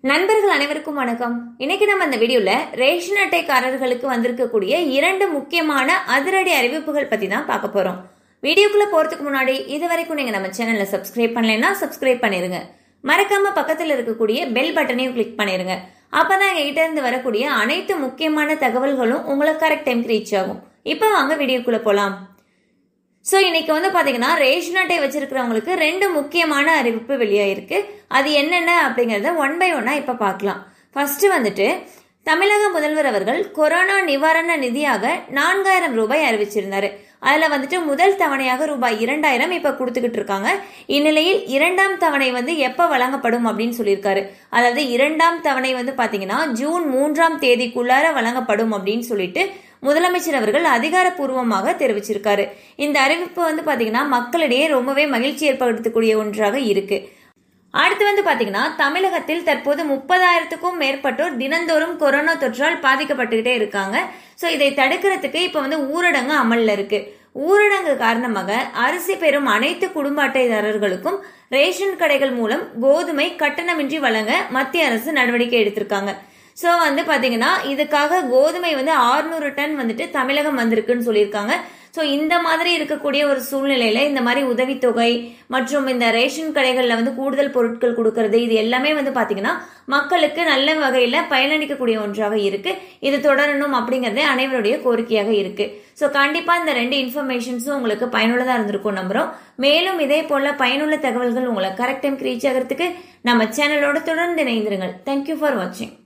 நண்பர்கள் அனைவருக்கும் வணக்கம் இன்னைக்கு நம்ம இந்த வீடியோல ரேஷன் அட்டைக்காரர்களுக்கு வந்திருக்கக்கூடிய இரண்டு முக்கியமான அதிரடி அறிவிப்புகள் பத்தி தான் பார்க்க போறோம் வீடியோக்குள்ள போறதுக்கு முன்னாடி இது வரைக்கும் நீங்க நம்ம சேனல்ல சப்ஸ்கிரைப் பண்ணலைன்னா சப்ஸ்கிரைப் பண்ணிருங்க மறக்காம பக்கத்துல இருக்கக்கூடிய பெல் பட்டனையும் கிளிக் பண்ணிருங்க அப்பதான் எங்ககிட்ட இருந்து வரக்கூடிய அனைத்து முக்கியமான தகவல்களும் உங்களுக்கு கரெக்ட் டைம்க்கு ரீச் ஆகும் இப்போ வாங்க வீடியோக்குள்ள போலாம் ஸோ இன்னைக்கு வந்து பார்த்தீங்கன்னா ரேஷன் அட்டை வச்சிருக்கிறவங்களுக்கு ரெண்டு முக்கியமான அறிவிப்பு வெளியாயிருக்கு அது என்னென்ன அப்படிங்கிறத ஒன் பை ஒன்னாக இப்போ பார்க்கலாம் ஃபர்ஸ்ட் வந்துட்டு தமிழக முதல்வர் அவர்கள் கொரோனா நிவாரண நிதியாக நான்காயிரம் ரூபாய் அறிவிச்சிருந்தாரு அதில் வந்துட்டு முதல் தவணையாக ரூபாய் இரண்டாயிரம் இப்போ கொடுத்துக்கிட்டு இருக்காங்க இந்நிலையில் இரண்டாம் தவணை வந்து எப்போ வழங்கப்படும் அப்படின்னு சொல்லியிருக்காரு அதாவது இரண்டாம் தவணை வந்து பார்த்தீங்கன்னா ஜூன் மூன்றாம் தேதிக்குள்ளார வழங்கப்படும் அப்படின்னு சொல்லிட்டு முதலமைச்சர் அவர்கள் அதிகாரப்பூர்வமாக தெரிவிச்சிருக்காரு இந்த அறிவிப்பு வந்து பாத்தீங்கன்னா மக்களிடையே ரொம்பவே மகிழ்ச்சி ஏற்படுத்தக்கூடிய ஒன்றாக இருக்கு அடுத்து வந்து பாத்தீங்கன்னா தமிழகத்தில் தற்போது முப்பதாயிரத்துக்கும் மேற்பட்டோர் தினந்தோறும் கொரோனா தொற்றால் பாதிக்கப்பட்டுக்கிட்டே இருக்காங்க ஸோ இதை தடுக்கிறதுக்கு இப்போ வந்து ஊரடங்கு அமல்ல இருக்கு ஊரடங்கு காரணமாக அரிசி பெறும் அனைத்து குடும்ப அட்டைதாரர்களுக்கும் ரேஷன் கடைகள் மூலம் கோதுமை கட்டணமின்றி வழங்க மத்திய அரசு நடவடிக்கை எடுத்திருக்காங்க ஸோ வந்து பார்த்தீங்கன்னா இதுக்காக கோதுமை வந்து ஆறுநூறு டன் வந்துட்டு தமிழகம் வந்திருக்குன்னு சொல்லியிருக்காங்க ஸோ இந்த மாதிரி இருக்கக்கூடிய ஒரு சூழ்நிலையில இந்த மாதிரி உதவித்தொகை மற்றும் இந்த ரேஷன் கடைகளில் வந்து கூடுதல் பொருட்கள் கொடுக்கறது இது எல்லாமே வந்து பார்த்தீங்கன்னா மக்களுக்கு நல்ல வகையில் பயனளிக்கக்கூடிய ஒன்றாக இருக்கு இது தொடரணும் அப்படிங்கிறதே அனைவருடைய கோரிக்கையாக இருக்கு ஸோ கண்டிப்பாக இந்த ரெண்டு இன்ஃபர்மேஷன்ஸும் உங்களுக்கு பயனுள்ளதாக இருந்திருக்கும் நம்புறோம் மேலும் இதே போல பயனுள்ள தகவல்கள் உங்களை கரெக்ட் டைம்க்கு ரீச் ஆகிறதுக்கு நம்ம சேனலோட தொடர்ந்து இணைந்திருங்கள் தேங்க்யூ ஃபார் வாட்சிங்